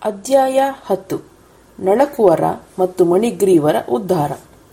ಅಧ್ಯಾಯ ಹತ್ತು ನಳಕುವರ ಮತ್ತು ಮಣಿಗ್ರೀವರ ಉದ್ಧಾರ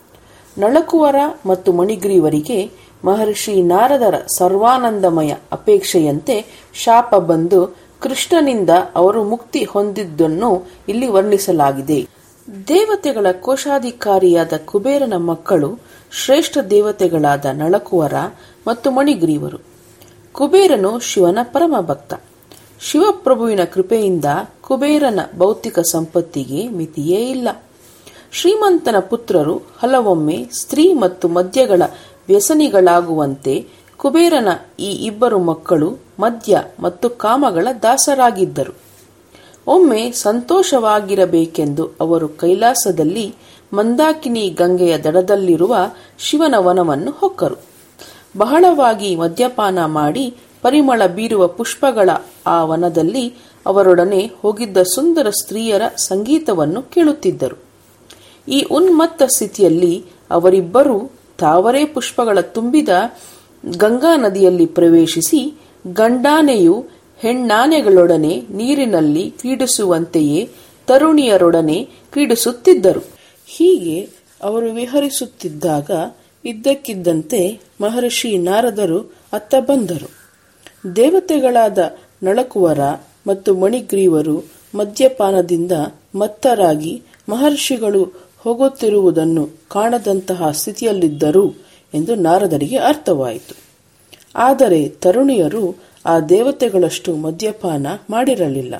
ನಳಕುವರ ಮತ್ತು ಮಣಿಗ್ರೀವರಿಗೆ ಮಹರ್ಷಿ ನಾರದರ ಸರ್ವಾನಂದಮಯ ಅಪೇಕ್ಷೆಯಂತೆ ಶಾಪ ಬಂದು ಕೃಷ್ಣನಿಂದ ಅವರು ಮುಕ್ತಿ ಹೊಂದಿದ್ದನ್ನು ಇಲ್ಲಿ ವರ್ಣಿಸಲಾಗಿದೆ ದೇವತೆಗಳ ಕೋಶಾಧಿಕಾರಿಯಾದ ಕುಬೇರನ ಮಕ್ಕಳು ಶ್ರೇಷ್ಠ ದೇವತೆಗಳಾದ ನಳಕುವರ ಮತ್ತು ಮಣಿಗ್ರೀವರು ಕುಬೇರನು ಶಿವನ ಪರಮ ಭಕ್ತ ಶಿವಪ್ರಭುವಿನ ಕೃಪೆಯಿಂದ ಕುಬೇರನ ಭೌತಿಕ ಸಂಪತ್ತಿಗೆ ಮಿತಿಯೇ ಇಲ್ಲ ಶ್ರೀಮಂತನ ಪುತ್ರರು ಹಲವೊಮ್ಮೆ ಸ್ತ್ರೀ ಮತ್ತು ಮದ್ಯಗಳ ವ್ಯಸನಿಗಳಾಗುವಂತೆ ಕುಬೇರನ ಈ ಇಬ್ಬರು ಮಕ್ಕಳು ಮದ್ಯ ಮತ್ತು ಕಾಮಗಳ ದಾಸರಾಗಿದ್ದರು ಒಮ್ಮೆ ಸಂತೋಷವಾಗಿರಬೇಕೆಂದು ಅವರು ಕೈಲಾಸದಲ್ಲಿ ಮಂದಾಕಿನಿ ಗಂಗೆಯ ದಡದಲ್ಲಿರುವ ಶಿವನ ವನವನ್ನು ಹೊಕ್ಕರು ಬಹಳವಾಗಿ ಮದ್ಯಪಾನ ಮಾಡಿ ಪರಿಮಳ ಬೀರುವ ಪುಷ್ಪಗಳ ಆ ವನದಲ್ಲಿ ಅವರೊಡನೆ ಹೋಗಿದ್ದ ಸುಂದರ ಸ್ತ್ರೀಯರ ಸಂಗೀತವನ್ನು ಕೇಳುತ್ತಿದ್ದರು ಈ ಉನ್ಮತ್ತ ಸ್ಥಿತಿಯಲ್ಲಿ ಅವರಿಬ್ಬರೂ ತಾವರೆ ಪುಷ್ಪಗಳ ತುಂಬಿದ ಗಂಗಾ ನದಿಯಲ್ಲಿ ಪ್ರವೇಶಿಸಿ ಗಂಡಾನೆಯು ಹೆಣ್ಣಾನೆಗಳೊಡನೆ ನೀರಿನಲ್ಲಿ ಕ್ರೀಡಿಸುವಂತೆಯೇ ತರುಣಿಯರೊಡನೆ ಕ್ರೀಡಿಸುತ್ತಿದ್ದರು ಹೀಗೆ ಅವರು ವಿಹರಿಸುತ್ತಿದ್ದಾಗ ಇದ್ದಕ್ಕಿದ್ದಂತೆ ಮಹರ್ಷಿ ನಾರದರು ಅತ್ತ ಬಂದರು ದೇವತೆಗಳಾದ ನಳಕುವರ ಮತ್ತು ಮಣಿಗ್ರೀವರು ಮದ್ಯಪಾನದಿಂದ ಮತ್ತರಾಗಿ ಮಹರ್ಷಿಗಳು ಹೋಗುತ್ತಿರುವುದನ್ನು ಕಾಣದಂತಹ ಸ್ಥಿತಿಯಲ್ಲಿದ್ದರು ಎಂದು ನಾರದರಿಗೆ ಅರ್ಥವಾಯಿತು ಆದರೆ ತರುಣಿಯರು ಆ ದೇವತೆಗಳಷ್ಟು ಮದ್ಯಪಾನ ಮಾಡಿರಲಿಲ್ಲ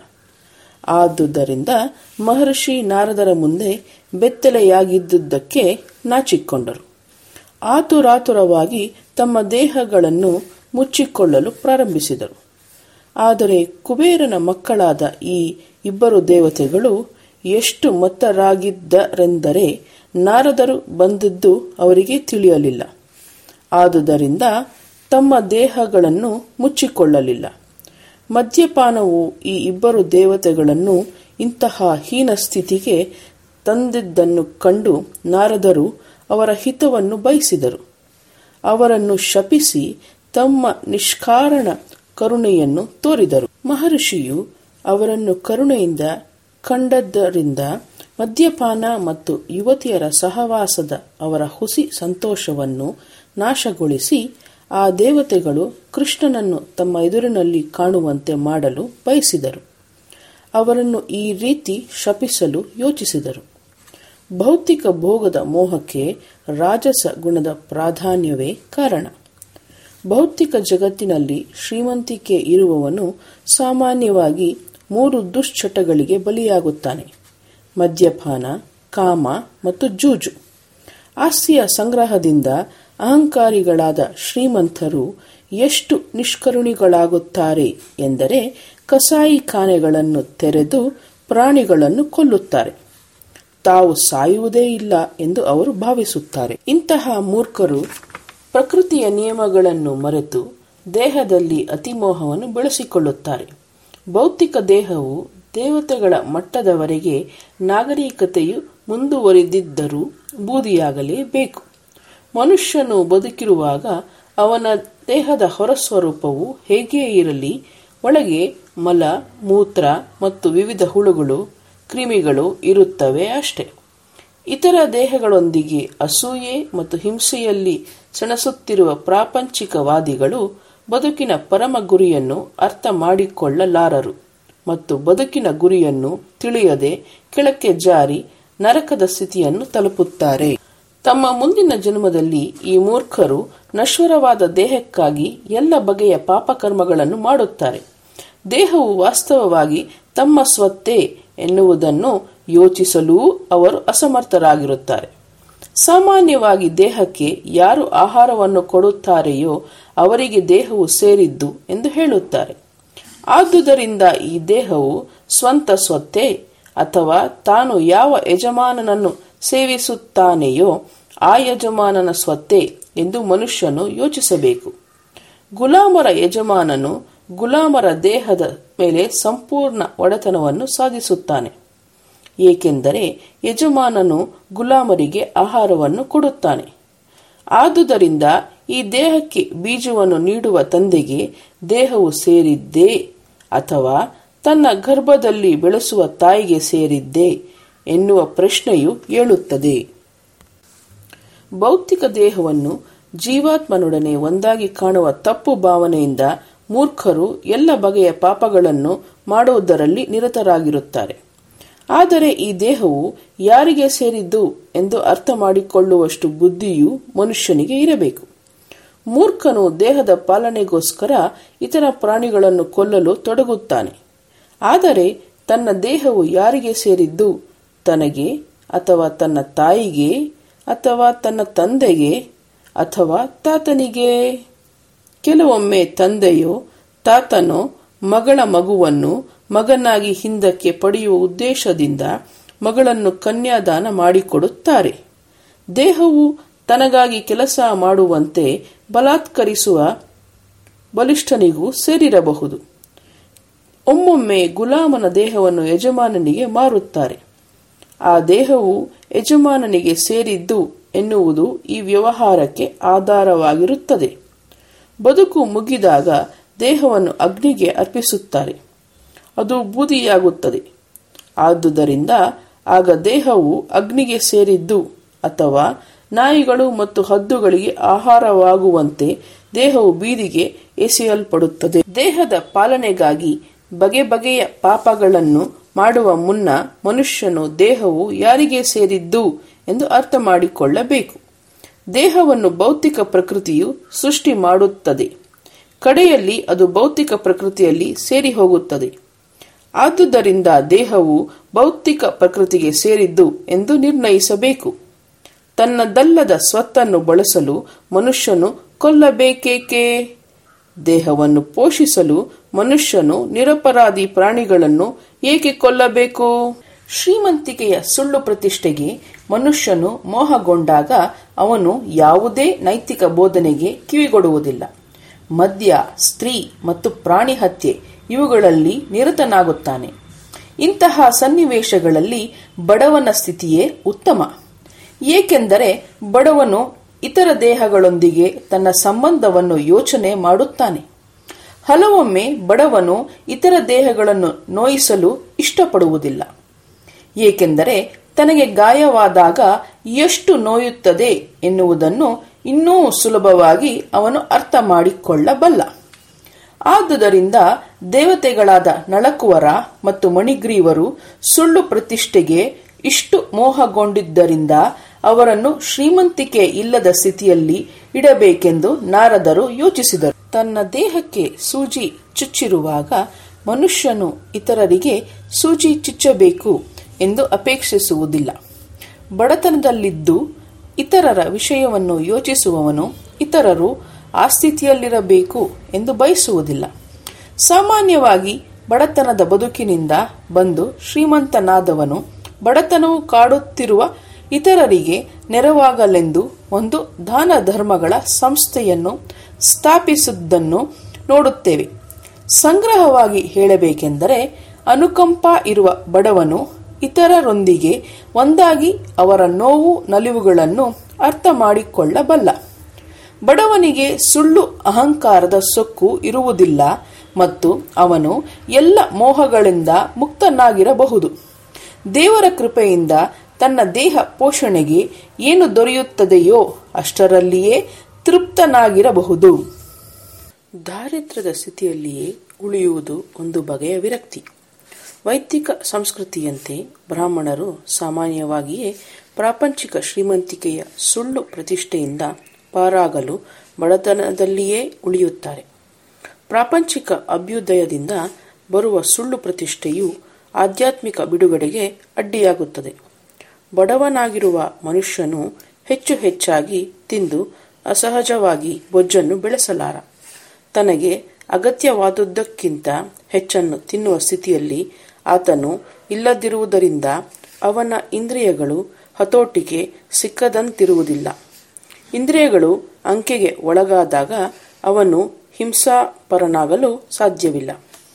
ಆದುದರಿಂದ ಮಹರ್ಷಿ ನಾರದರ ಮುಂದೆ ಬೆತ್ತಲೆಯಾಗಿದ್ದುದಕ್ಕೆ ನಾಚಿಕೊಂಡರು ಆತುರಾತುರವಾಗಿ ತಮ್ಮ ದೇಹಗಳನ್ನು ಮುಚ್ಚಿಕೊಳ್ಳಲು ಪ್ರಾರಂಭಿಸಿದರು ಆದರೆ ಕುಬೇರನ ಮಕ್ಕಳಾದ ಈ ಇಬ್ಬರು ದೇವತೆಗಳು ಎಷ್ಟು ಮತ್ತರಾಗಿದ್ದರೆಂದರೆ ನಾರದರು ಬಂದದ್ದು ಅವರಿಗೆ ತಿಳಿಯಲಿಲ್ಲ ಆದುದರಿಂದ ತಮ್ಮ ದೇಹಗಳನ್ನು ಮುಚ್ಚಿಕೊಳ್ಳಲಿಲ್ಲ ಮದ್ಯಪಾನವು ಈ ಇಬ್ಬರು ದೇವತೆಗಳನ್ನು ಇಂತಹ ಹೀನ ಸ್ಥಿತಿಗೆ ತಂದಿದ್ದನ್ನು ಕಂಡು ನಾರದರು ಅವರ ಹಿತವನ್ನು ಬಯಸಿದರು ಅವರನ್ನು ಶಪಿಸಿ ತಮ್ಮ ನಿಷ್ಕಾರಣ ಕರುಣೆಯನ್ನು ತೋರಿದರು ಮಹರ್ಷಿಯು ಅವರನ್ನು ಕರುಣೆಯಿಂದ ಕಂಡದ್ದರಿಂದ ಮದ್ಯಪಾನ ಮತ್ತು ಯುವತಿಯರ ಸಹವಾಸದ ಅವರ ಹುಸಿ ಸಂತೋಷವನ್ನು ನಾಶಗೊಳಿಸಿ ಆ ದೇವತೆಗಳು ಕೃಷ್ಣನನ್ನು ತಮ್ಮ ಎದುರಿನಲ್ಲಿ ಕಾಣುವಂತೆ ಮಾಡಲು ಬಯಸಿದರು ಅವರನ್ನು ಈ ರೀತಿ ಶಪಿಸಲು ಯೋಚಿಸಿದರು ಭೌತಿಕ ಭೋಗದ ಮೋಹಕ್ಕೆ ರಾಜಸ ಗುಣದ ಪ್ರಾಧಾನ್ಯವೇ ಕಾರಣ ಭೌತಿಕ ಜಗತ್ತಿನಲ್ಲಿ ಶ್ರೀಮಂತಿಕೆ ಇರುವವನು ಸಾಮಾನ್ಯವಾಗಿ ಮೂರು ದುಶ್ಚಟಗಳಿಗೆ ಬಲಿಯಾಗುತ್ತಾನೆ ಮದ್ಯಪಾನ ಕಾಮ ಮತ್ತು ಜೂಜು ಆಸ್ತಿಯ ಸಂಗ್ರಹದಿಂದ ಅಹಂಕಾರಿಗಳಾದ ಶ್ರೀಮಂತರು ಎಷ್ಟು ನಿಷ್ಕರುಣಿಗಳಾಗುತ್ತಾರೆ ಎಂದರೆ ಕಸಾಯಿ ಖಾನೆಗಳನ್ನು ತೆರೆದು ಪ್ರಾಣಿಗಳನ್ನು ಕೊಲ್ಲುತ್ತಾರೆ ತಾವು ಸಾಯುವುದೇ ಇಲ್ಲ ಎಂದು ಅವರು ಭಾವಿಸುತ್ತಾರೆ ಇಂತಹ ಮೂರ್ಖರು ಪ್ರಕೃತಿಯ ನಿಯಮಗಳನ್ನು ಮರೆತು ದೇಹದಲ್ಲಿ ಅತಿಮೋಹವನ್ನು ಬೆಳೆಸಿಕೊಳ್ಳುತ್ತಾರೆ ಭೌತಿಕ ದೇಹವು ದೇವತೆಗಳ ಮಟ್ಟದವರೆಗೆ ನಾಗರಿಕತೆಯು ಮುಂದುವರಿದಿದ್ದರೂ ಬೂದಿಯಾಗಲೇಬೇಕು ಮನುಷ್ಯನು ಬದುಕಿರುವಾಗ ಅವನ ದೇಹದ ಹೊರಸ್ವರೂಪವು ಹೇಗೇ ಇರಲಿ ಒಳಗೆ ಮಲ ಮೂತ್ರ ಮತ್ತು ವಿವಿಧ ಹುಳುಗಳು ಕ್ರಿಮಿಗಳು ಇರುತ್ತವೆ ಅಷ್ಟೆ ಇತರ ದೇಹಗಳೊಂದಿಗೆ ಅಸೂಯೆ ಮತ್ತು ಹಿಂಸೆಯಲ್ಲಿ ಸೆಣಸುತ್ತಿರುವ ಪ್ರಾಪಂಚಿಕವಾದಿಗಳು ಬದುಕಿನ ಪರಮ ಗುರಿಯನ್ನು ಅರ್ಥ ಮಾಡಿಕೊಳ್ಳಲಾರರು ಮತ್ತು ಬದುಕಿನ ಗುರಿಯನ್ನು ತಿಳಿಯದೆ ಕೆಳಕ್ಕೆ ಜಾರಿ ನರಕದ ಸ್ಥಿತಿಯನ್ನು ತಲುಪುತ್ತಾರೆ ತಮ್ಮ ಮುಂದಿನ ಜನ್ಮದಲ್ಲಿ ಈ ಮೂರ್ಖರು ನಶ್ವರವಾದ ದೇಹಕ್ಕಾಗಿ ಎಲ್ಲ ಬಗೆಯ ಪಾಪಕರ್ಮಗಳನ್ನು ಮಾಡುತ್ತಾರೆ ದೇಹವು ವಾಸ್ತವವಾಗಿ ತಮ್ಮ ಸ್ವತ್ತೇ ಎನ್ನುವುದನ್ನು ಯೋಚಿಸಲೂ ಅವರು ಅಸಮರ್ಥರಾಗಿರುತ್ತಾರೆ ಸಾಮಾನ್ಯವಾಗಿ ದೇಹಕ್ಕೆ ಯಾರು ಆಹಾರವನ್ನು ಕೊಡುತ್ತಾರೆಯೋ ಅವರಿಗೆ ದೇಹವು ಸೇರಿದ್ದು ಎಂದು ಹೇಳುತ್ತಾರೆ ಆದುದರಿಂದ ಈ ದೇಹವು ಸ್ವಂತ ಸ್ವತ್ತೇ ಅಥವಾ ತಾನು ಯಾವ ಯಜಮಾನನನ್ನು ಸೇವಿಸುತ್ತಾನೆಯೋ ಆ ಯಜಮಾನನ ಸ್ವತ್ತೇ ಎಂದು ಮನುಷ್ಯನು ಯೋಚಿಸಬೇಕು ಗುಲಾಮರ ಯಜಮಾನನು ಗುಲಾಮರ ದೇಹದ ಮೇಲೆ ಸಂಪೂರ್ಣ ಒಡೆತನವನ್ನು ಸಾಧಿಸುತ್ತಾನೆ ಏಕೆಂದರೆ ಯಜಮಾನನು ಗುಲಾಮರಿಗೆ ಆಹಾರವನ್ನು ಕೊಡುತ್ತಾನೆ ಆದುದರಿಂದ ಈ ದೇಹಕ್ಕೆ ಬೀಜವನ್ನು ನೀಡುವ ತಂದೆಗೆ ದೇಹವು ಸೇರಿದ್ದೇ ಅಥವಾ ತನ್ನ ಗರ್ಭದಲ್ಲಿ ಬೆಳೆಸುವ ತಾಯಿಗೆ ಸೇರಿದ್ದೆ ಎನ್ನುವ ಪ್ರಶ್ನೆಯು ಏಳುತ್ತದೆ ಭೌತಿಕ ದೇಹವನ್ನು ಜೀವಾತ್ಮನೊಡನೆ ಒಂದಾಗಿ ಕಾಣುವ ತಪ್ಪು ಭಾವನೆಯಿಂದ ಮೂರ್ಖರು ಎಲ್ಲ ಬಗೆಯ ಪಾಪಗಳನ್ನು ಮಾಡುವುದರಲ್ಲಿ ನಿರತರಾಗಿರುತ್ತಾರೆ ಆದರೆ ಈ ದೇಹವು ಯಾರಿಗೆ ಸೇರಿದ್ದು ಎಂದು ಅರ್ಥ ಮಾಡಿಕೊಳ್ಳುವಷ್ಟು ಬುದ್ಧಿಯು ಮನುಷ್ಯನಿಗೆ ಇರಬೇಕು ಮೂರ್ಖನು ದೇಹದ ಪಾಲನೆಗೋಸ್ಕರ ಇತರ ಪ್ರಾಣಿಗಳನ್ನು ಕೊಲ್ಲಲು ತೊಡಗುತ್ತಾನೆ ಆದರೆ ತನ್ನ ದೇಹವು ಯಾರಿಗೆ ಸೇರಿದ್ದು ತನಗೆ ಅಥವಾ ತನ್ನ ತಾಯಿಗೆ ಅಥವಾ ತನ್ನ ತಂದೆಗೆ ಅಥವಾ ತಾತನಿಗೆ ಕೆಲವೊಮ್ಮೆ ತಂದೆಯೋ ತಾತನೋ ಮಗಳ ಮಗುವನ್ನು ಮಗನಾಗಿ ಹಿಂದಕ್ಕೆ ಪಡೆಯುವ ಉದ್ದೇಶದಿಂದ ಮಗಳನ್ನು ಕನ್ಯಾದಾನ ಮಾಡಿಕೊಡುತ್ತಾರೆ ದೇಹವು ತನಗಾಗಿ ಕೆಲಸ ಮಾಡುವಂತೆ ಬಲಾತ್ಕರಿಸುವ ಬಲಿಷ್ಠನಿಗೂ ಸೇರಿರಬಹುದು ಒಮ್ಮೊಮ್ಮೆ ಗುಲಾಮನ ದೇಹವನ್ನು ಯಜಮಾನನಿಗೆ ಮಾರುತ್ತಾರೆ ಆ ದೇಹವು ಯಜಮಾನನಿಗೆ ಸೇರಿದ್ದು ಎನ್ನುವುದು ಈ ವ್ಯವಹಾರಕ್ಕೆ ಆಧಾರವಾಗಿರುತ್ತದೆ ಬದುಕು ಮುಗಿದಾಗ ದೇಹವನ್ನು ಅಗ್ನಿಗೆ ಅರ್ಪಿಸುತ್ತಾರೆ ಅದು ಬೂದಿಯಾಗುತ್ತದೆ ಆದುದರಿಂದ ಆಗ ದೇಹವು ಅಗ್ನಿಗೆ ಸೇರಿದ್ದು ಅಥವಾ ನಾಯಿಗಳು ಮತ್ತು ಹದ್ದುಗಳಿಗೆ ಆಹಾರವಾಗುವಂತೆ ದೇಹವು ಬೀದಿಗೆ ಎಸೆಯಲ್ಪಡುತ್ತದೆ ದೇಹದ ಪಾಲನೆಗಾಗಿ ಬಗೆ ಬಗೆಯ ಪಾಪಗಳನ್ನು ಮಾಡುವ ಮುನ್ನ ಮನುಷ್ಯನು ದೇಹವು ಯಾರಿಗೆ ಸೇರಿದ್ದು ಎಂದು ಅರ್ಥ ಮಾಡಿಕೊಳ್ಳಬೇಕು ದೇಹವನ್ನು ಭೌತಿಕ ಪ್ರಕೃತಿಯು ಸೃಷ್ಟಿ ಮಾಡುತ್ತದೆ ಕಡೆಯಲ್ಲಿ ಅದು ಭೌತಿಕ ಪ್ರಕೃತಿಯಲ್ಲಿ ಸೇರಿ ಹೋಗುತ್ತದೆ ಆದುದರಿಂದ ದೇಹವು ಭೌತಿಕ ಪ್ರಕೃತಿಗೆ ಸೇರಿದ್ದು ಎಂದು ನಿರ್ಣಯಿಸಬೇಕು ತನ್ನದಲ್ಲದ ಸ್ವತ್ತನ್ನು ಬಳಸಲು ಮನುಷ್ಯನು ಕೊಲ್ಲಬೇಕೇಕೆ ದೇಹವನ್ನು ಪೋಷಿಸಲು ಮನುಷ್ಯನು ನಿರಪರಾಧಿ ಪ್ರಾಣಿಗಳನ್ನು ಏಕೆ ಕೊಲ್ಲಬೇಕು ಶ್ರೀಮಂತಿಕೆಯ ಸುಳ್ಳು ಪ್ರತಿಷ್ಠೆಗೆ ಮನುಷ್ಯನು ಮೋಹಗೊಂಡಾಗ ಅವನು ಯಾವುದೇ ನೈತಿಕ ಬೋಧನೆಗೆ ಕಿವಿಗೊಡುವುದಿಲ್ಲ ಮದ್ಯ ಸ್ತ್ರೀ ಮತ್ತು ಪ್ರಾಣಿ ಹತ್ಯೆ ಇವುಗಳಲ್ಲಿ ನಿರತನಾಗುತ್ತಾನೆ ಇಂತಹ ಸನ್ನಿವೇಶಗಳಲ್ಲಿ ಬಡವನ ಸ್ಥಿತಿಯೇ ಉತ್ತಮ ಏಕೆಂದರೆ ಬಡವನು ಇತರ ದೇಹಗಳೊಂದಿಗೆ ತನ್ನ ಸಂಬಂಧವನ್ನು ಯೋಚನೆ ಮಾಡುತ್ತಾನೆ ಹಲವೊಮ್ಮೆ ಬಡವನು ಇತರ ದೇಹಗಳನ್ನು ನೋಯಿಸಲು ಇಷ್ಟಪಡುವುದಿಲ್ಲ ಏಕೆಂದರೆ ತನಗೆ ಗಾಯವಾದಾಗ ಎಷ್ಟು ನೋಯುತ್ತದೆ ಎನ್ನುವುದನ್ನು ಇನ್ನೂ ಸುಲಭವಾಗಿ ಅವನು ಅರ್ಥ ಮಾಡಿಕೊಳ್ಳಬಲ್ಲ ಆದುದರಿಂದ ದೇವತೆಗಳಾದ ನಳಕುವರ ಮತ್ತು ಮಣಿಗ್ರೀವರು ಸುಳ್ಳು ಪ್ರತಿಷ್ಠೆಗೆ ಇಷ್ಟು ಮೋಹಗೊಂಡಿದ್ದರಿಂದ ಅವರನ್ನು ಶ್ರೀಮಂತಿಕೆ ಇಲ್ಲದ ಸ್ಥಿತಿಯಲ್ಲಿ ಇಡಬೇಕೆಂದು ನಾರದರು ಯೋಚಿಸಿದರು ತನ್ನ ದೇಹಕ್ಕೆ ಸೂಜಿ ಚುಚ್ಚಿರುವಾಗ ಮನುಷ್ಯನು ಇತರರಿಗೆ ಸೂಜಿ ಚುಚ್ಚಬೇಕು ಎಂದು ಅಪೇಕ್ಷಿಸುವುದಿಲ್ಲ ಬಡತನದಲ್ಲಿದ್ದು ಇತರರ ವಿಷಯವನ್ನು ಯೋಚಿಸುವವನು ಇತರರು ಆ ಸ್ಥಿತಿಯಲ್ಲಿರಬೇಕು ಎಂದು ಬಯಸುವುದಿಲ್ಲ ಸಾಮಾನ್ಯವಾಗಿ ಬಡತನದ ಬದುಕಿನಿಂದ ಬಂದು ಶ್ರೀಮಂತನಾದವನು ಬಡತನವು ಕಾಡುತ್ತಿರುವ ಇತರರಿಗೆ ನೆರವಾಗಲೆಂದು ಒಂದು ದಾನ ಧರ್ಮಗಳ ಸಂಸ್ಥೆಯನ್ನು ಸ್ಥಾಪಿಸುವುದನ್ನು ನೋಡುತ್ತೇವೆ ಸಂಗ್ರಹವಾಗಿ ಹೇಳಬೇಕೆಂದರೆ ಅನುಕಂಪ ಇರುವ ಬಡವನು ಇತರರೊಂದಿಗೆ ಒಂದಾಗಿ ಅವರ ನೋವು ನಲಿವುಗಳನ್ನು ಅರ್ಥ ಮಾಡಿಕೊಳ್ಳಬಲ್ಲ ಬಡವನಿಗೆ ಸುಳ್ಳು ಅಹಂಕಾರದ ಸೊಕ್ಕು ಇರುವುದಿಲ್ಲ ಮತ್ತು ಅವನು ಎಲ್ಲ ಮೋಹಗಳಿಂದ ಮುಕ್ತನಾಗಿರಬಹುದು ದೇವರ ಕೃಪೆಯಿಂದ ತನ್ನ ದೇಹ ಪೋಷಣೆಗೆ ಏನು ದೊರೆಯುತ್ತದೆಯೋ ಅಷ್ಟರಲ್ಲಿಯೇ ತೃಪ್ತನಾಗಿರಬಹುದು ದಾರಿದ್ರ್ಯದ ಸ್ಥಿತಿಯಲ್ಲಿಯೇ ಉಳಿಯುವುದು ಒಂದು ಬಗೆಯ ವಿರಕ್ತಿ ವೈದಿಕ ಸಂಸ್ಕೃತಿಯಂತೆ ಬ್ರಾಹ್ಮಣರು ಸಾಮಾನ್ಯವಾಗಿಯೇ ಪ್ರಾಪಂಚಿಕ ಶ್ರೀಮಂತಿಕೆಯ ಸುಳ್ಳು ಪ್ರತಿಷ್ಠೆಯಿಂದ ಪಾರಾಗಲು ಬಡತನದಲ್ಲಿಯೇ ಉಳಿಯುತ್ತಾರೆ ಪ್ರಾಪಂಚಿಕ ಅಭ್ಯುದಯದಿಂದ ಬರುವ ಸುಳ್ಳು ಪ್ರತಿಷ್ಠೆಯು ಆಧ್ಯಾತ್ಮಿಕ ಬಿಡುಗಡೆಗೆ ಅಡ್ಡಿಯಾಗುತ್ತದೆ ಬಡವನಾಗಿರುವ ಮನುಷ್ಯನು ಹೆಚ್ಚು ಹೆಚ್ಚಾಗಿ ತಿಂದು ಅಸಹಜವಾಗಿ ಬೊಜ್ಜನ್ನು ಬೆಳೆಸಲಾರ ತನಗೆ ಅಗತ್ಯವಾದುದಕ್ಕಿಂತ ಹೆಚ್ಚನ್ನು ತಿನ್ನುವ ಸ್ಥಿತಿಯಲ್ಲಿ ಆತನು ಇಲ್ಲದಿರುವುದರಿಂದ ಅವನ ಇಂದ್ರಿಯಗಳು ಹತೋಟಿಗೆ ಸಿಕ್ಕದಂತಿರುವುದಿಲ್ಲ ಇಂದ್ರಿಯಗಳು ಅಂಕೆಗೆ ಒಳಗಾದಾಗ ಅವನು ಹಿಂಸಾಪರನಾಗಲು ಸಾಧ್ಯವಿಲ್ಲ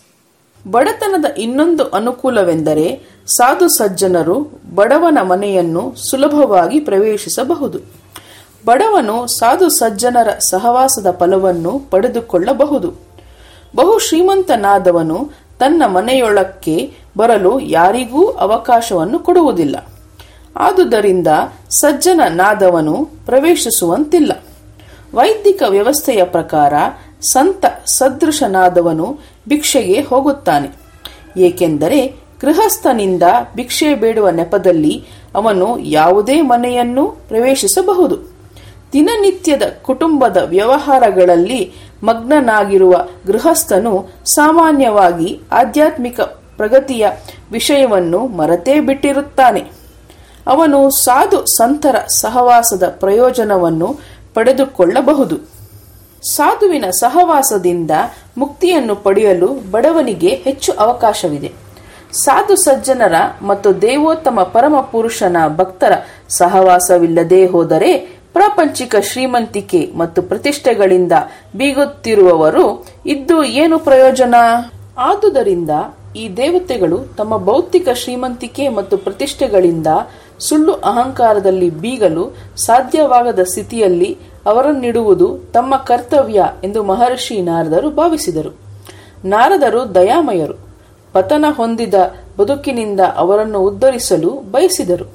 ಬಡತನದ ಇನ್ನೊಂದು ಅನುಕೂಲವೆಂದರೆ ಸಾಧು ಸಜ್ಜನರು ಬಡವನ ಮನೆಯನ್ನು ಸುಲಭವಾಗಿ ಪ್ರವೇಶಿಸಬಹುದು ಬಡವನು ಸಾಧು ಸಜ್ಜನರ ಸಹವಾಸದ ಫಲವನ್ನು ಪಡೆದುಕೊಳ್ಳಬಹುದು ಬಹು ಶ್ರೀಮಂತನಾದವನು ತನ್ನ ಮನೆಯೊಳಕ್ಕೆ ಬರಲು ಯಾರಿಗೂ ಅವಕಾಶವನ್ನು ಕೊಡುವುದಿಲ್ಲ ಆದುದರಿಂದ ಸಜ್ಜನ ನಾದವನು ಪ್ರವೇಶಿಸುವಂತಿಲ್ಲ ವೈದಿಕ ವ್ಯವಸ್ಥೆಯ ಪ್ರಕಾರ ಸಂತ ಸದೃಶನಾದವನು ಭಿಕ್ಷೆಗೆ ಹೋಗುತ್ತಾನೆ ಏಕೆಂದರೆ ಗೃಹಸ್ಥನಿಂದ ಭಿಕ್ಷೆ ಬೇಡುವ ನೆಪದಲ್ಲಿ ಅವನು ಯಾವುದೇ ಮನೆಯನ್ನು ಪ್ರವೇಶಿಸಬಹುದು ದಿನನಿತ್ಯದ ಕುಟುಂಬದ ವ್ಯವಹಾರಗಳಲ್ಲಿ ಮಗ್ನನಾಗಿರುವ ಗೃಹಸ್ಥನು ಸಾಮಾನ್ಯವಾಗಿ ಆಧ್ಯಾತ್ಮಿಕ ಪ್ರಗತಿಯ ವಿಷಯವನ್ನು ಮರೆತೇ ಬಿಟ್ಟಿರುತ್ತಾನೆ ಅವನು ಸಾಧು ಸಂತರ ಸಹವಾಸದ ಪ್ರಯೋಜನವನ್ನು ಪಡೆದುಕೊಳ್ಳಬಹುದು ಸಾಧುವಿನ ಸಹವಾಸದಿಂದ ಮುಕ್ತಿಯನ್ನು ಪಡೆಯಲು ಬಡವನಿಗೆ ಹೆಚ್ಚು ಅವಕಾಶವಿದೆ ಸಾಧು ಸಜ್ಜನರ ಮತ್ತು ದೇವೋತ್ತಮ ಪರಮ ಪುರುಷನ ಭಕ್ತರ ಸಹವಾಸವಿಲ್ಲದೆ ಹೋದರೆ ಪ್ರಾಪಂಚಿಕ ಶ್ರೀಮಂತಿಕೆ ಮತ್ತು ಪ್ರತಿಷ್ಠೆಗಳಿಂದ ಬೀಗುತ್ತಿರುವವರು ಇದ್ದು ಏನು ಪ್ರಯೋಜನ ಆದುದರಿಂದ ಈ ದೇವತೆಗಳು ತಮ್ಮ ಭೌತಿಕ ಶ್ರೀಮಂತಿಕೆ ಮತ್ತು ಪ್ರತಿಷ್ಠೆಗಳಿಂದ ಸುಳ್ಳು ಅಹಂಕಾರದಲ್ಲಿ ಬೀಗಲು ಸಾಧ್ಯವಾಗದ ಸ್ಥಿತಿಯಲ್ಲಿ ಅವರನ್ನಿಡುವುದು ತಮ್ಮ ಕರ್ತವ್ಯ ಎಂದು ಮಹರ್ಷಿ ನಾರದರು ಭಾವಿಸಿದರು ನಾರದರು ದಯಾಮಯರು ಪತನ ಹೊಂದಿದ ಬದುಕಿನಿಂದ ಅವರನ್ನು ಉದ್ಧರಿಸಲು ಬಯಸಿದರು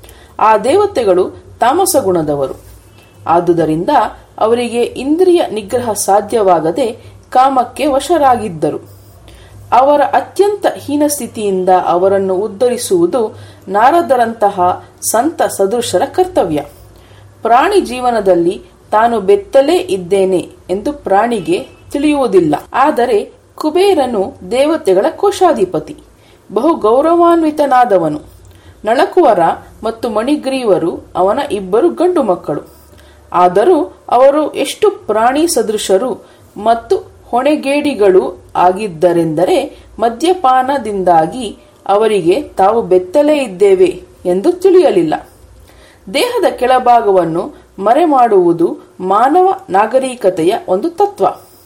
ಆ ದೇವತೆಗಳು ತಾಮಸ ಗುಣದವರು ಆದುದರಿಂದ ಅವರಿಗೆ ಇಂದ್ರಿಯ ನಿಗ್ರಹ ಸಾಧ್ಯವಾಗದೆ ಕಾಮಕ್ಕೆ ವಶರಾಗಿದ್ದರು ಅವರ ಅತ್ಯಂತ ಹೀನ ಸ್ಥಿತಿಯಿಂದ ಅವರನ್ನು ಉದ್ಧರಿಸುವುದು ನಾರದರಂತಹ ಸಂತ ಸದೃಶರ ಕರ್ತವ್ಯ ಪ್ರಾಣಿ ಜೀವನದಲ್ಲಿ ತಾನು ಬೆತ್ತಲೇ ಇದ್ದೇನೆ ಎಂದು ಪ್ರಾಣಿಗೆ ತಿಳಿಯುವುದಿಲ್ಲ ಆದರೆ ಕುಬೇರನು ದೇವತೆಗಳ ಕೋಶಾಧಿಪತಿ ಬಹು ಗೌರವಾನ್ವಿತನಾದವನು ನಳಕುವರ ಮತ್ತು ಮಣಿಗ್ರೀವರು ಅವನ ಇಬ್ಬರು ಗಂಡು ಮಕ್ಕಳು ಆದರೂ ಅವರು ಎಷ್ಟು ಪ್ರಾಣಿ ಸದೃಶರು ಮತ್ತು ಹೊಣೆಗೇಡಿಗಳು ಆಗಿದ್ದರೆಂದರೆ ಮದ್ಯಪಾನದಿಂದಾಗಿ ಅವರಿಗೆ ತಾವು ಬೆತ್ತಲೇ ಇದ್ದೇವೆ ಎಂದು ತಿಳಿಯಲಿಲ್ಲ ದೇಹದ ಕೆಳಭಾಗವನ್ನು ಮರೆಮಾಡುವುದು ಮಾನವ ನಾಗರಿಕತೆಯ ಒಂದು ತತ್ವ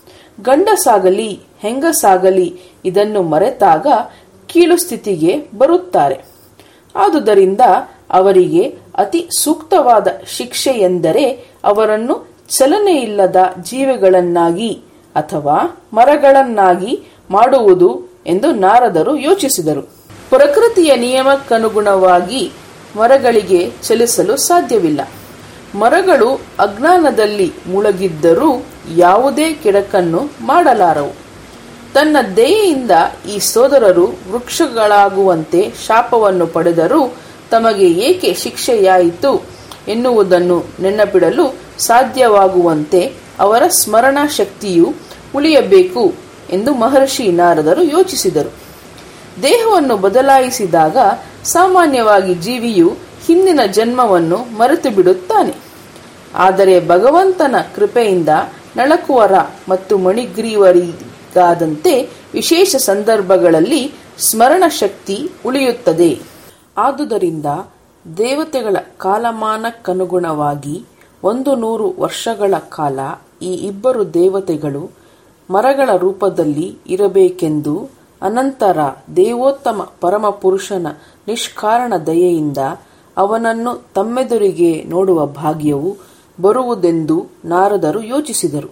ಗಂಡಸಾಗಲಿ ಹೆಂಗಸಾಗಲಿ ಇದನ್ನು ಮರೆತಾಗ ಕೀಳು ಸ್ಥಿತಿಗೆ ಬರುತ್ತಾರೆ ಆದುದರಿಂದ ಅವರಿಗೆ ಅತಿ ಸೂಕ್ತವಾದ ಶಿಕ್ಷೆ ಎಂದರೆ ಅವರನ್ನು ಚಲನೆಯಿಲ್ಲದ ಜೀವಿಗಳನ್ನಾಗಿ ಅಥವಾ ಮರಗಳನ್ನಾಗಿ ಮಾಡುವುದು ಎಂದು ನಾರದರು ಯೋಚಿಸಿದರು ಪ್ರಕೃತಿಯ ನಿಯಮಕ್ಕನುಗುಣವಾಗಿ ಮರಗಳಿಗೆ ಚಲಿಸಲು ಸಾಧ್ಯವಿಲ್ಲ ಮರಗಳು ಅಜ್ಞಾನದಲ್ಲಿ ಮುಳುಗಿದ್ದರೂ ಯಾವುದೇ ಕೆಡಕನ್ನು ಮಾಡಲಾರವು ತನ್ನ ದಯೆಯಿಂದ ಈ ಸೋದರರು ವೃಕ್ಷಗಳಾಗುವಂತೆ ಶಾಪವನ್ನು ಪಡೆದರೂ ತಮಗೆ ಏಕೆ ಶಿಕ್ಷೆಯಾಯಿತು ಎನ್ನುವುದನ್ನು ನೆನಪಿಡಲು ಸಾಧ್ಯವಾಗುವಂತೆ ಅವರ ಸ್ಮರಣ ಶಕ್ತಿಯು ಉಳಿಯಬೇಕು ಎಂದು ಮಹರ್ಷಿ ನಾರದರು ಯೋಚಿಸಿದರು ದೇಹವನ್ನು ಬದಲಾಯಿಸಿದಾಗ ಸಾಮಾನ್ಯವಾಗಿ ಜೀವಿಯು ಹಿಂದಿನ ಜನ್ಮವನ್ನು ಮರೆತು ಬಿಡುತ್ತಾನೆ ಆದರೆ ಭಗವಂತನ ಕೃಪೆಯಿಂದ ನಳಕುವರ ಮತ್ತು ಮಣಿಗ್ರೀವರಿಗಾದಂತೆ ವಿಶೇಷ ಸಂದರ್ಭಗಳಲ್ಲಿ ಸ್ಮರಣ ಶಕ್ತಿ ಉಳಿಯುತ್ತದೆ ಆದುದರಿಂದ ದೇವತೆಗಳ ಕಾಲಮಾನಕ್ಕನುಗುಣವಾಗಿ ಒಂದು ನೂರು ವರ್ಷಗಳ ಕಾಲ ಈ ಇಬ್ಬರು ದೇವತೆಗಳು ಮರಗಳ ರೂಪದಲ್ಲಿ ಇರಬೇಕೆಂದು ಅನಂತರ ದೇವೋತ್ತಮ ಪರಮಪುರುಷನ ನಿಷ್ಕಾರಣ ದಯೆಯಿಂದ ಅವನನ್ನು ತಮ್ಮೆದುರಿಗೆ ನೋಡುವ ಭಾಗ್ಯವು ಬರುವುದೆಂದು ನಾರದರು ಯೋಚಿಸಿದರು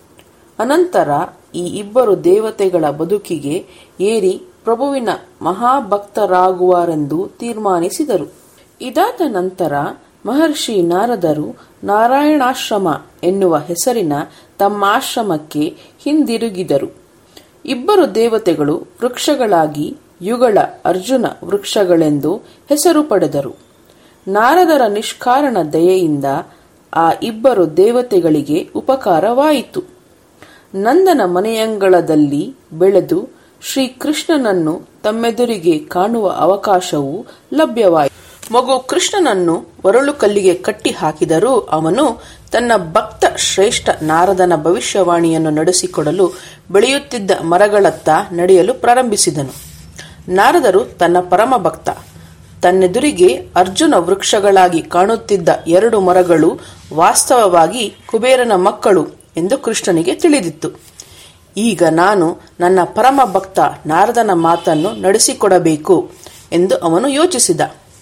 ಅನಂತರ ಈ ಇಬ್ಬರು ದೇವತೆಗಳ ಬದುಕಿಗೆ ಏರಿ ಪ್ರಭುವಿನ ಮಹಾಭಕ್ತರಾಗುವರೆಂದು ತೀರ್ಮಾನಿಸಿದರು ಇದಾದ ನಂತರ ಮಹರ್ಷಿ ನಾರದರು ನಾರಾಯಣಾಶ್ರಮ ಎನ್ನುವ ಹೆಸರಿನ ತಮ್ಮ ಆಶ್ರಮಕ್ಕೆ ಹಿಂದಿರುಗಿದರು ಇಬ್ಬರು ದೇವತೆಗಳು ವೃಕ್ಷಗಳಾಗಿ ಯುಗಳ ಅರ್ಜುನ ವೃಕ್ಷಗಳೆಂದು ಹೆಸರು ಪಡೆದರು ನಾರದರ ನಿಷ್ಕಾರಣ ದಯೆಯಿಂದ ಆ ಇಬ್ಬರು ದೇವತೆಗಳಿಗೆ ಉಪಕಾರವಾಯಿತು ನಂದನ ಮನೆಯಂಗಳದಲ್ಲಿ ಬೆಳೆದು ಶ್ರೀಕೃಷ್ಣನನ್ನು ತಮ್ಮೆದುರಿಗೆ ಕಾಣುವ ಅವಕಾಶವೂ ಲಭ್ಯವಾಯಿತು ಮಗು ಕೃಷ್ಣನನ್ನು ಒರಳು ಕಲ್ಲಿಗೆ ಕಟ್ಟಿ ಹಾಕಿದರೂ ಅವನು ತನ್ನ ಭಕ್ತ ಶ್ರೇಷ್ಠ ನಾರದನ ಭವಿಷ್ಯವಾಣಿಯನ್ನು ನಡೆಸಿಕೊಡಲು ಬೆಳೆಯುತ್ತಿದ್ದ ಮರಗಳತ್ತ ನಡೆಯಲು ಪ್ರಾರಂಭಿಸಿದನು ನಾರದರು ತನ್ನ ಪರಮ ಭಕ್ತ ತನ್ನೆದುರಿಗೆ ಅರ್ಜುನ ವೃಕ್ಷಗಳಾಗಿ ಕಾಣುತ್ತಿದ್ದ ಎರಡು ಮರಗಳು ವಾಸ್ತವವಾಗಿ ಕುಬೇರನ ಮಕ್ಕಳು ಎಂದು ಕೃಷ್ಣನಿಗೆ ತಿಳಿದಿತ್ತು ಈಗ ನಾನು ನನ್ನ ಪರಮ ಭಕ್ತ ನಾರದನ ಮಾತನ್ನು ನಡೆಸಿಕೊಡಬೇಕು ಎಂದು ಅವನು ಯೋಚಿಸಿದ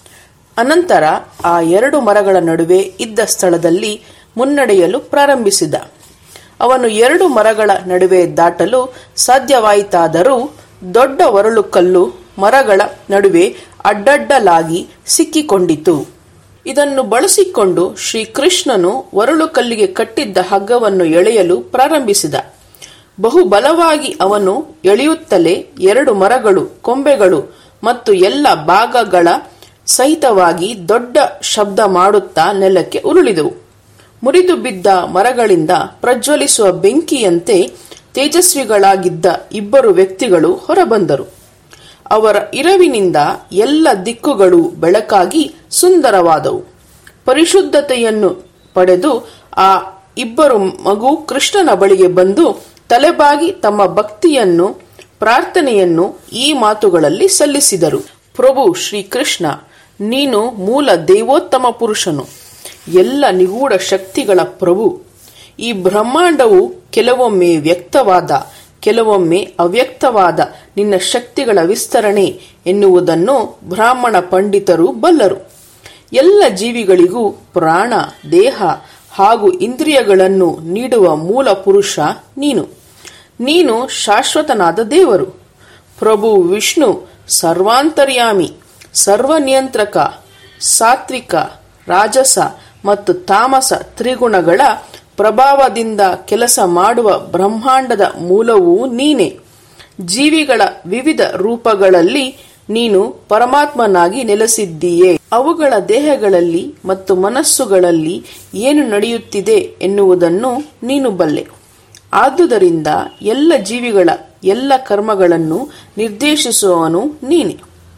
ಅನಂತರ ಆ ಎರಡು ಮರಗಳ ನಡುವೆ ಇದ್ದ ಸ್ಥಳದಲ್ಲಿ ಮುನ್ನಡೆಯಲು ಪ್ರಾರಂಭಿಸಿದ ಅವನು ಎರಡು ಮರಗಳ ನಡುವೆ ದಾಟಲು ಸಾಧ್ಯವಾಯಿತಾದರೂ ದೊಡ್ಡ ಒರಳು ಕಲ್ಲು ಮರಗಳ ನಡುವೆ ಅಡ್ಡಡ್ಡಲಾಗಿ ಸಿಕ್ಕಿಕೊಂಡಿತು ಇದನ್ನು ಬಳಸಿಕೊಂಡು ಶ್ರೀಕೃಷ್ಣನು ಒರಳು ಕಲ್ಲಿಗೆ ಕಟ್ಟಿದ್ದ ಹಗ್ಗವನ್ನು ಎಳೆಯಲು ಪ್ರಾರಂಭಿಸಿದ ಬಹು ಬಲವಾಗಿ ಅವನು ಎಳೆಯುತ್ತಲೇ ಎರಡು ಮರಗಳು ಕೊಂಬೆಗಳು ಮತ್ತು ಎಲ್ಲ ಭಾಗಗಳ ಸಹಿತವಾಗಿ ದೊಡ್ಡ ಶಬ್ದ ಮಾಡುತ್ತಾ ನೆಲಕ್ಕೆ ಉರುಳಿದವು ಮುರಿದು ಬಿದ್ದ ಮರಗಳಿಂದ ಪ್ರಜ್ವಲಿಸುವ ಬೆಂಕಿಯಂತೆ ತೇಜಸ್ವಿಗಳಾಗಿದ್ದ ಇಬ್ಬರು ವ್ಯಕ್ತಿಗಳು ಹೊರಬಂದರು ಅವರ ಇರವಿನಿಂದ ಎಲ್ಲ ದಿಕ್ಕುಗಳು ಬೆಳಕಾಗಿ ಸುಂದರವಾದವು ಪರಿಶುದ್ಧತೆಯನ್ನು ಪಡೆದು ಆ ಇಬ್ಬರು ಮಗು ಕೃಷ್ಣನ ಬಳಿಗೆ ಬಂದು ತಲೆಬಾಗಿ ತಮ್ಮ ಭಕ್ತಿಯನ್ನು ಪ್ರಾರ್ಥನೆಯನ್ನು ಈ ಮಾತುಗಳಲ್ಲಿ ಸಲ್ಲಿಸಿದರು ಪ್ರಭು ಶ್ರೀಕೃಷ್ಣ ನೀನು ಮೂಲ ದೇವೋತ್ತಮ ಪುರುಷನು ಎಲ್ಲ ನಿಗೂಢ ಶಕ್ತಿಗಳ ಪ್ರಭು ಈ ಬ್ರಹ್ಮಾಂಡವು ಕೆಲವೊಮ್ಮೆ ವ್ಯಕ್ತವಾದ ಕೆಲವೊಮ್ಮೆ ಅವ್ಯಕ್ತವಾದ ನಿನ್ನ ಶಕ್ತಿಗಳ ವಿಸ್ತರಣೆ ಎನ್ನುವುದನ್ನು ಬ್ರಾಹ್ಮಣ ಪಂಡಿತರು ಬಲ್ಲರು ಎಲ್ಲ ಜೀವಿಗಳಿಗೂ ಪ್ರಾಣ ದೇಹ ಹಾಗೂ ಇಂದ್ರಿಯಗಳನ್ನು ನೀಡುವ ಮೂಲ ಪುರುಷ ನೀನು ನೀನು ಶಾಶ್ವತನಾದ ದೇವರು ಪ್ರಭು ವಿಷ್ಣು ಸರ್ವಾಂತರ್ಯಾಮಿ ಸರ್ವನಿಯಂತ್ರಕ ಸಾತ್ವಿಕ ರಾಜಸ ಮತ್ತು ತಾಮಸ ತ್ರಿಗುಣಗಳ ಪ್ರಭಾವದಿಂದ ಕೆಲಸ ಮಾಡುವ ಬ್ರಹ್ಮಾಂಡದ ಮೂಲವೂ ನೀನೆ ಜೀವಿಗಳ ವಿವಿಧ ರೂಪಗಳಲ್ಲಿ ನೀನು ಪರಮಾತ್ಮನಾಗಿ ನೆಲೆಸಿದ್ದೀಯೇ ಅವುಗಳ ದೇಹಗಳಲ್ಲಿ ಮತ್ತು ಮನಸ್ಸುಗಳಲ್ಲಿ ಏನು ನಡೆಯುತ್ತಿದೆ ಎನ್ನುವುದನ್ನು ನೀನು ಬಲ್ಲೆ ಆದುದರಿಂದ ಎಲ್ಲ ಜೀವಿಗಳ ಎಲ್ಲ ಕರ್ಮಗಳನ್ನು ನಿರ್ದೇಶಿಸುವವನು ನೀನೆ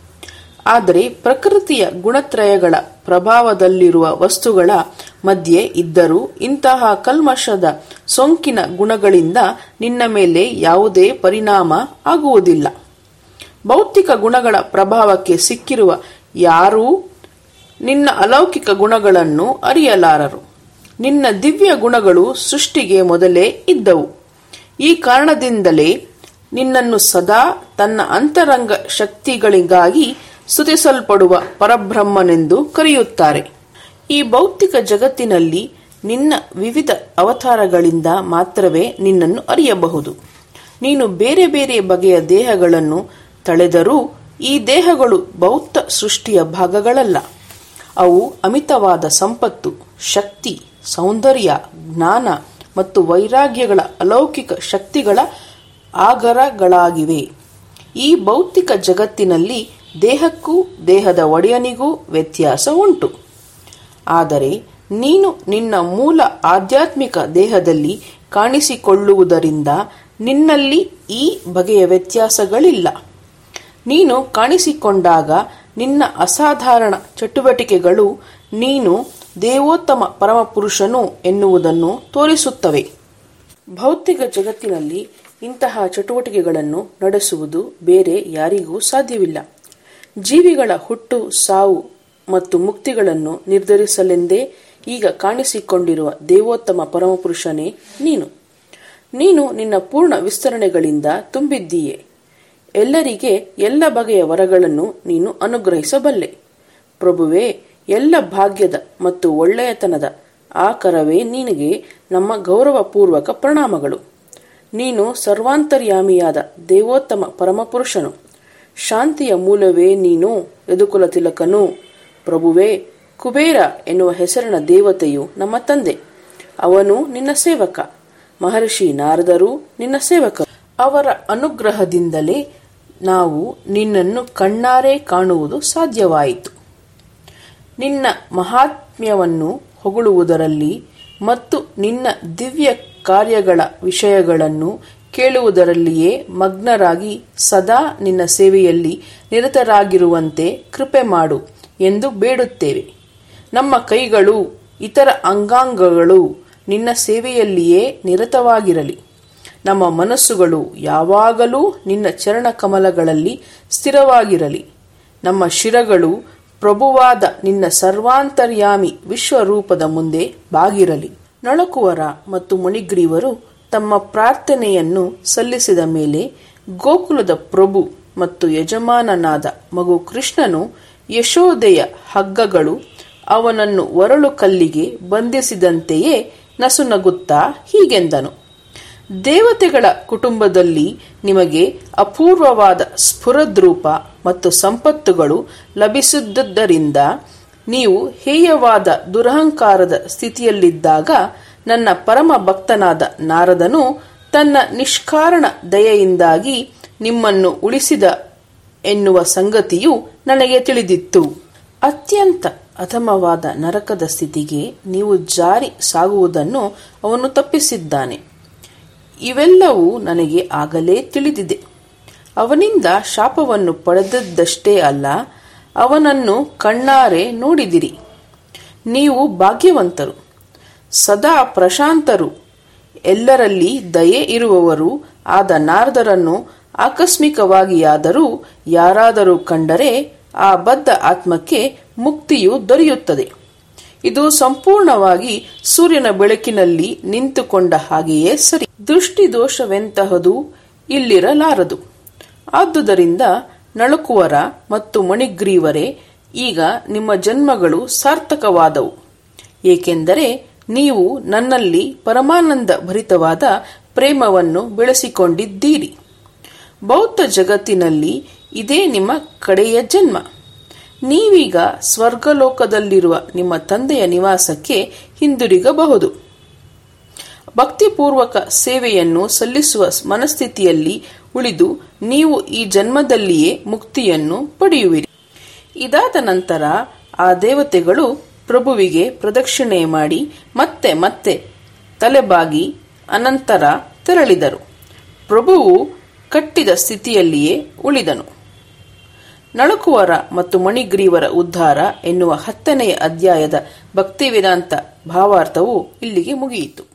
ಆದರೆ ಪ್ರಕೃತಿಯ ಗುಣತ್ರಯಗಳ ಪ್ರಭಾವದಲ್ಲಿರುವ ವಸ್ತುಗಳ ಮಧ್ಯೆ ಇದ್ದರೂ ಇಂತಹ ಕಲ್ಮಶದ ಸೋಂಕಿನ ಗುಣಗಳಿಂದ ನಿನ್ನ ಮೇಲೆ ಯಾವುದೇ ಪರಿಣಾಮ ಆಗುವುದಿಲ್ಲ ಭೌತಿಕ ಗುಣಗಳ ಪ್ರಭಾವಕ್ಕೆ ಸಿಕ್ಕಿರುವ ಯಾರೂ ನಿನ್ನ ಅಲೌಕಿಕ ಗುಣಗಳನ್ನು ಅರಿಯಲಾರರು ನಿನ್ನ ದಿವ್ಯ ಗುಣಗಳು ಸೃಷ್ಟಿಗೆ ಮೊದಲೇ ಇದ್ದವು ಈ ಕಾರಣದಿಂದಲೇ ನಿನ್ನನ್ನು ಸದಾ ತನ್ನ ಅಂತರಂಗ ಶಕ್ತಿಗಳಿಗಾಗಿ ಸ್ತುತಿಸಲ್ಪಡುವ ಪರಬ್ರಹ್ಮನೆಂದು ಕರೆಯುತ್ತಾರೆ ಈ ಭೌತಿಕ ಜಗತ್ತಿನಲ್ಲಿ ನಿನ್ನ ವಿವಿಧ ಅವತಾರಗಳಿಂದ ಮಾತ್ರವೇ ನಿನ್ನನ್ನು ಅರಿಯಬಹುದು ನೀನು ಬೇರೆ ಬೇರೆ ಬಗೆಯ ದೇಹಗಳನ್ನು ತಳೆದರೂ ಈ ದೇಹಗಳು ಭೌತ ಸೃಷ್ಟಿಯ ಭಾಗಗಳಲ್ಲ ಅವು ಅಮಿತವಾದ ಸಂಪತ್ತು ಶಕ್ತಿ ಸೌಂದರ್ಯ ಜ್ಞಾನ ಮತ್ತು ವೈರಾಗ್ಯಗಳ ಅಲೌಕಿಕ ಶಕ್ತಿಗಳ ಆಗರಗಳಾಗಿವೆ ಈ ಭೌತಿಕ ಜಗತ್ತಿನಲ್ಲಿ ದೇಹಕ್ಕೂ ದೇಹದ ಒಡೆಯನಿಗೂ ವ್ಯತ್ಯಾಸ ಉಂಟು ಆದರೆ ನೀನು ನಿನ್ನ ಮೂಲ ಆಧ್ಯಾತ್ಮಿಕ ದೇಹದಲ್ಲಿ ಕಾಣಿಸಿಕೊಳ್ಳುವುದರಿಂದ ನಿನ್ನಲ್ಲಿ ಈ ಬಗೆಯ ವ್ಯತ್ಯಾಸಗಳಿಲ್ಲ ನೀನು ಕಾಣಿಸಿಕೊಂಡಾಗ ನಿನ್ನ ಅಸಾಧಾರಣ ಚಟುವಟಿಕೆಗಳು ನೀನು ದೇವೋತ್ತಮ ಪರಮಪುರುಷನು ಎನ್ನುವುದನ್ನು ತೋರಿಸುತ್ತವೆ ಭೌತಿಕ ಜಗತ್ತಿನಲ್ಲಿ ಇಂತಹ ಚಟುವಟಿಕೆಗಳನ್ನು ನಡೆಸುವುದು ಬೇರೆ ಯಾರಿಗೂ ಸಾಧ್ಯವಿಲ್ಲ ಜೀವಿಗಳ ಹುಟ್ಟು ಸಾವು ಮತ್ತು ಮುಕ್ತಿಗಳನ್ನು ನಿರ್ಧರಿಸಲೆಂದೇ ಈಗ ಕಾಣಿಸಿಕೊಂಡಿರುವ ದೇವೋತ್ತಮ ಪರಮಪುರುಷನೇ ನೀನು ನೀನು ನಿನ್ನ ಪೂರ್ಣ ವಿಸ್ತರಣೆಗಳಿಂದ ತುಂಬಿದ್ದೀಯೆ ಎಲ್ಲರಿಗೆ ಎಲ್ಲ ಬಗೆಯ ವರಗಳನ್ನು ನೀನು ಅನುಗ್ರಹಿಸಬಲ್ಲೆ ಪ್ರಭುವೇ ಎಲ್ಲ ಭಾಗ್ಯದ ಮತ್ತು ಒಳ್ಳೆಯತನದ ಆಕರವೇ ನಿನಗೆ ನಮ್ಮ ಗೌರವಪೂರ್ವಕ ಪ್ರಣಾಮಗಳು ನೀನು ಸರ್ವಾಂತರ್ಯಾಮಿಯಾದ ದೇವೋತ್ತಮ ಪರಮಪುರುಷನು ಶಾಂತಿಯ ಮೂಲವೇ ನೀನು ಯದುಕುಲ ತಿಲಕನು ಪ್ರಭುವೇ ಕುಬೇರ ಎನ್ನುವ ಹೆಸರಿನ ದೇವತೆಯು ನಮ್ಮ ತಂದೆ ಅವನು ನಿನ್ನ ಸೇವಕ ಮಹರ್ಷಿ ನಾರದರು ನಿನ್ನ ಸೇವಕರು ಅವರ ಅನುಗ್ರಹದಿಂದಲೇ ನಾವು ನಿನ್ನನ್ನು ಕಣ್ಣಾರೆ ಕಾಣುವುದು ಸಾಧ್ಯವಾಯಿತು ನಿನ್ನ ಮಹಾತ್ಮ್ಯವನ್ನು ಹೊಗಳುವುದರಲ್ಲಿ ಮತ್ತು ನಿನ್ನ ದಿವ್ಯ ಕಾರ್ಯಗಳ ವಿಷಯಗಳನ್ನು ಕೇಳುವುದರಲ್ಲಿಯೇ ಮಗ್ನರಾಗಿ ಸದಾ ನಿನ್ನ ಸೇವೆಯಲ್ಲಿ ನಿರತರಾಗಿರುವಂತೆ ಕೃಪೆ ಮಾಡು ಎಂದು ಬೇಡುತ್ತೇವೆ ನಮ್ಮ ಕೈಗಳು ಇತರ ಅಂಗಾಂಗಗಳು ನಿನ್ನ ಸೇವೆಯಲ್ಲಿಯೇ ನಿರತವಾಗಿರಲಿ ನಮ್ಮ ಮನಸ್ಸುಗಳು ಯಾವಾಗಲೂ ನಿನ್ನ ಚರಣ ಕಮಲಗಳಲ್ಲಿ ಸ್ಥಿರವಾಗಿರಲಿ ನಮ್ಮ ಶಿರಗಳು ಪ್ರಭುವಾದ ನಿನ್ನ ಸರ್ವಾಂತರ್ಯಾಮಿ ವಿಶ್ವರೂಪದ ಮುಂದೆ ಬಾಗಿರಲಿ ನಳಕುವರ ಮತ್ತು ಮಣಿಗ್ರೀವರು ತಮ್ಮ ಪ್ರಾರ್ಥನೆಯನ್ನು ಸಲ್ಲಿಸಿದ ಮೇಲೆ ಗೋಕುಲದ ಪ್ರಭು ಮತ್ತು ಯಜಮಾನನಾದ ಮಗು ಕೃಷ್ಣನು ಯಶೋದೆಯ ಹಗ್ಗಗಳು ಅವನನ್ನು ಒರಳು ಕಲ್ಲಿಗೆ ಬಂಧಿಸಿದಂತೆಯೇ ನಸುನಗುತ್ತಾ ಹೀಗೆಂದನು ದೇವತೆಗಳ ಕುಟುಂಬದಲ್ಲಿ ನಿಮಗೆ ಅಪೂರ್ವವಾದ ಸ್ಫುರದ್ರೂಪ ಮತ್ತು ಸಂಪತ್ತುಗಳು ಲಭಿಸಿದ್ದುದರಿಂದ ನೀವು ಹೇಯವಾದ ದುರಹಂಕಾರದ ಸ್ಥಿತಿಯಲ್ಲಿದ್ದಾಗ ನನ್ನ ಪರಮ ಭಕ್ತನಾದ ನಾರದನು ತನ್ನ ನಿಷ್ಕಾರಣ ದಯೆಯಿಂದಾಗಿ ನಿಮ್ಮನ್ನು ಉಳಿಸಿದ ಎನ್ನುವ ಸಂಗತಿಯು ನನಗೆ ತಿಳಿದಿತ್ತು ಅತ್ಯಂತ ಅಧಮವಾದ ನರಕದ ಸ್ಥಿತಿಗೆ ನೀವು ಜಾರಿ ಸಾಗುವುದನ್ನು ಅವನು ತಪ್ಪಿಸಿದ್ದಾನೆ ಇವೆಲ್ಲವೂ ನನಗೆ ಆಗಲೇ ತಿಳಿದಿದೆ ಅವನಿಂದ ಶಾಪವನ್ನು ಪಡೆದದ್ದಷ್ಟೇ ಅಲ್ಲ ಅವನನ್ನು ಕಣ್ಣಾರೆ ನೋಡಿದಿರಿ ನೀವು ಭಾಗ್ಯವಂತರು ಸದಾ ಪ್ರಶಾಂತರು ಎಲ್ಲರಲ್ಲಿ ದಯೆ ಇರುವವರು ಆದ ನಾರದರನ್ನು ಆಕಸ್ಮಿಕವಾಗಿಯಾದರೂ ಯಾರಾದರೂ ಕಂಡರೆ ಆ ಬದ್ಧ ಆತ್ಮಕ್ಕೆ ಮುಕ್ತಿಯು ದೊರೆಯುತ್ತದೆ ಇದು ಸಂಪೂರ್ಣವಾಗಿ ಸೂರ್ಯನ ಬೆಳಕಿನಲ್ಲಿ ನಿಂತುಕೊಂಡ ಹಾಗೆಯೇ ಸರಿ ದೃಷ್ಟಿ ದೋಷವೆಂತಹದು ಇಲ್ಲಿರಲಾರದು ಆದುದರಿಂದ ನಳುಕುವರ ಮತ್ತು ಮಣಿಗ್ರೀವರೇ ಈಗ ನಿಮ್ಮ ಜನ್ಮಗಳು ಸಾರ್ಥಕವಾದವು ಏಕೆಂದರೆ ನೀವು ನನ್ನಲ್ಲಿ ಪರಮಾನಂದ ಭರಿತವಾದ ಪ್ರೇಮವನ್ನು ಬೆಳೆಸಿಕೊಂಡಿದ್ದೀರಿ ಬೌದ್ಧ ಜಗತ್ತಿನಲ್ಲಿ ಇದೇ ನಿಮ್ಮ ಕಡೆಯ ಜನ್ಮ ನೀವೀಗ ಸ್ವರ್ಗಲೋಕದಲ್ಲಿರುವ ನಿಮ್ಮ ತಂದೆಯ ನಿವಾಸಕ್ಕೆ ಹಿಂದಿರುಗಬಹುದು ಭಕ್ತಿಪೂರ್ವಕ ಸೇವೆಯನ್ನು ಸಲ್ಲಿಸುವ ಮನಸ್ಥಿತಿಯಲ್ಲಿ ಉಳಿದು ನೀವು ಈ ಜನ್ಮದಲ್ಲಿಯೇ ಮುಕ್ತಿಯನ್ನು ಪಡೆಯುವಿರಿ ಇದಾದ ನಂತರ ಆ ದೇವತೆಗಳು ಪ್ರಭುವಿಗೆ ಪ್ರದಕ್ಷಿಣೆ ಮಾಡಿ ಮತ್ತೆ ಮತ್ತೆ ತಲೆಬಾಗಿ ಅನಂತರ ತೆರಳಿದರು ಪ್ರಭುವು ಕಟ್ಟಿದ ಸ್ಥಿತಿಯಲ್ಲಿಯೇ ಉಳಿದನು ನಳುಕುವರ ಮತ್ತು ಮಣಿಗ್ರೀವರ ಉದ್ಧಾರ ಎನ್ನುವ ಹತ್ತನೆಯ ಅಧ್ಯಾಯದ ಭಕ್ತಿವೇದಾಂತ ಭಾವಾರ್ಥವು ಇಲ್ಲಿಗೆ ಮುಗಿಯಿತು